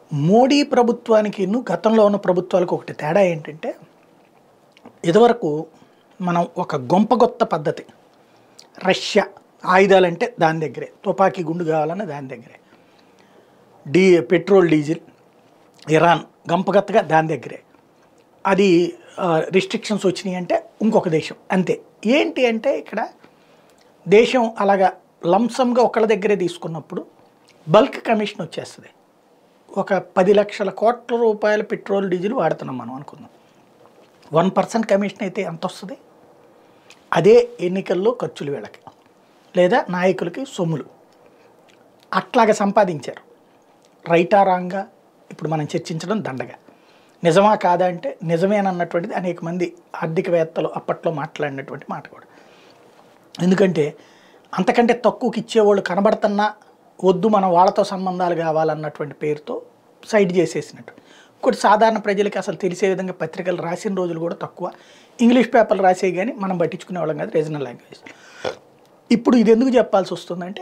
మోడీ ప్రభుత్వానికి గతంలో ఉన్న ప్రభుత్వాలకు ఒకటి తేడా ఏంటంటే ఇదివరకు మనం ఒక గొంపగొత్త పద్ధతి రష్యా ఆయుధాలంటే దాని దగ్గరే తుపాకీ గుండు కావాలన్న దాని దగ్గరే డీ పెట్రోల్ డీజిల్ ఇరాన్ గంపగత్తగా దాని దగ్గరే అది రిస్ట్రిక్షన్స్ వచ్చినాయి అంటే ఇంకొక దేశం అంతే ఏంటి అంటే ఇక్కడ దేశం అలాగా లంసంగా ఒకళ్ళ దగ్గరే తీసుకున్నప్పుడు బల్క్ కమిషన్ వచ్చేస్తుంది ఒక పది లక్షల కోట్ల రూపాయల పెట్రోల్ డీజిల్ వాడుతున్నాం మనం అనుకుందాం వన్ పర్సెంట్ కమిషన్ అయితే ఎంత వస్తుంది అదే ఎన్నికల్లో ఖర్చులు వీళ్ళకి లేదా నాయకులకి సొమ్ములు అట్లాగా సంపాదించారు రైటా రాంగా ఇప్పుడు మనం చర్చించడం దండగా నిజమా కాదా అంటే నిజమేనన్నటువంటిది అనేక మంది ఆర్థికవేత్తలు అప్పట్లో మాట్లాడినటువంటి మాట కూడా ఎందుకంటే అంతకంటే తక్కువకి ఇచ్చేవాళ్ళు కనబడుతున్నా వద్దు మనం వాళ్ళతో సంబంధాలు కావాలన్నటువంటి పేరుతో సైడ్ చేసేసినట్టు ఇంకోటి సాధారణ ప్రజలకి అసలు తెలిసే విధంగా పత్రికలు రాసిన రోజులు కూడా తక్కువ ఇంగ్లీష్ పేపర్లు రాసే కానీ మనం పట్టించుకునే వాళ్ళం కాదు రీజనల్ లాంగ్వేజ్ ఇప్పుడు ఇది ఎందుకు చెప్పాల్సి వస్తుందంటే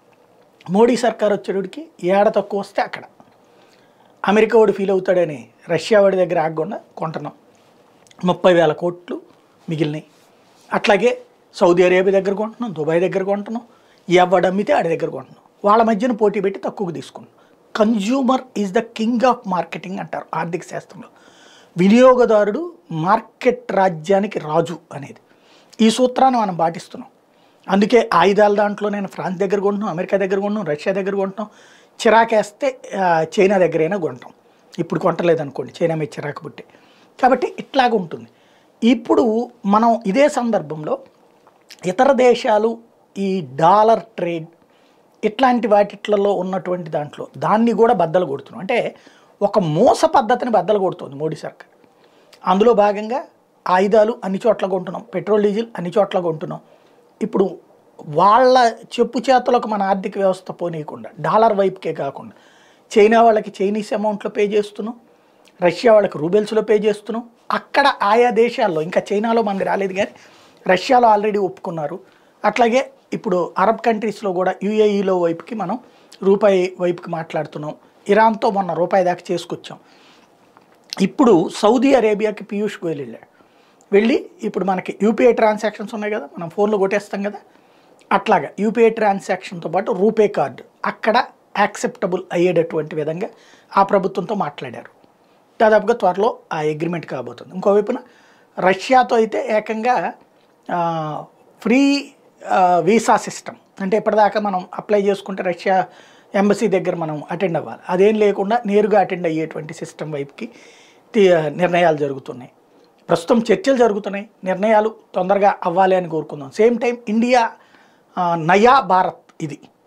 మోడీ సర్కార్ వచ్చేటికి ఏడ తక్కువ వస్తే అక్కడ అమెరికా వాడు ఫీల్ అవుతాడని రష్యా వాడి దగ్గర ఆగకుండా కొంటున్నాం ముప్పై వేల కోట్లు మిగిలినాయి అట్లాగే సౌదీ అరేబియా దగ్గర కొంటున్నాం దుబాయ్ దగ్గర కొంటున్నాం ఎవడు అమ్మితే ఆడి దగ్గర కొంటున్నాం వాళ్ళ మధ్యన పోటీ పెట్టి తక్కువకు తీసుకున్నాం consumer is the king of marketing అంటారు ఆర్థిక శాస్త్రంలో వినియోగదారుడు మార్కెట్ రాజ్యానికి రాజు అనేది ఈ సూత్రాన్ని మనం పాటిస్తున్నాం అందుకే ఆయుధాల దాంట్లో నేను ఫ్రాన్స్ దగ్గర కొంటున్నాం అమెరికా దగ్గర కొంటున్నాం రష్యా దగ్గర కొంటున్నాం చిరాకేస్తే ఆ, చైనా దగ్గరైనా కొంటాం ఇప్పుడు కొంటలేదు అనుకోండి చైనా మీద చిరాకు పుట్టి కాబట్టి ఇట్లాగ ఉంటుంది ఇప్పుడు మనం ఇదే సందర్భంలో ఇతర దేశాలు ఈ డాలర్ ట్రేడ్ ఇట్లాంటి వాటిట్లలో ఉన్నటువంటి దాంట్లో దాన్ని కూడా బద్దలు కొడుతున్నాం అంటే ఒక మోస పద్ధతిని బద్దలు కొడుతుంది మోడీ సర్కార్ అందులో భాగంగా ఆయుధాలు అన్ని చోట్ల కొంటున్నాం పెట్రోల్ డీజిల్ అన్ని చోట్ల కొంటున్నాం ఇప్పుడు వాళ్ళ చెప్పు చేతులకు మన ఆర్థిక వ్యవస్థ పోనీయకుండా డాలర్ వైపుకే కాకుండా చైనా వాళ్ళకి చైనీస్ అమౌంట్లో పే చేస్తున్నాం రష్యా వాళ్ళకి రూబెల్స్లో పే చేస్తున్నాం అక్కడ ఆయా దేశాల్లో ఇంకా చైనాలో మనది రాలేదు కానీ రష్యాలో ఆల్రెడీ ఒప్పుకున్నారు అట్లాగే ఇప్పుడు అరబ్ కంట్రీస్లో కూడా యుఏఈలో వైపుకి మనం రూపాయి వైపుకి మాట్లాడుతున్నాం ఇరాన్తో మొన్న రూపాయి దాకా చేసుకొచ్చాం ఇప్పుడు సౌదీ అరేబియాకి పీయూష్ గోయల్ వెళ్ళాడు వెళ్ళి ఇప్పుడు మనకి యూపీఐ ట్రాన్సాక్షన్స్ ఉన్నాయి కదా మనం ఫోన్లో కొట్టేస్తాం కదా అట్లాగా యూపీఐ ట్రాన్సాక్షన్తో పాటు రూపే కార్డు అక్కడ యాక్సెప్టబుల్ అయ్యేటటువంటి విధంగా ఆ ప్రభుత్వంతో మాట్లాడారు దాదాపుగా త్వరలో ఆ అగ్రిమెంట్ కాబోతుంది ఇంకోవైపున రష్యాతో అయితే ఏకంగా ఫ్రీ వీసా సిస్టమ్ అంటే ఇప్పటిదాకా మనం అప్లై చేసుకుంటే రష్యా ఎంబసీ దగ్గర మనం అటెండ్ అవ్వాలి అదేం లేకుండా నేరుగా అటెండ్ అయ్యేటువంటి సిస్టమ్ వైపుకి తీ- నిర్ణయాలు జరుగుతున్నాయి ప్రస్తుతం చర్చలు జరుగుతున్నాయి నిర్ణయాలు తొందరగా అవ్వాలి అని కోరుకుందాం సేమ్ టైం ఇండియా ఆ, నయా భారత్ ఇది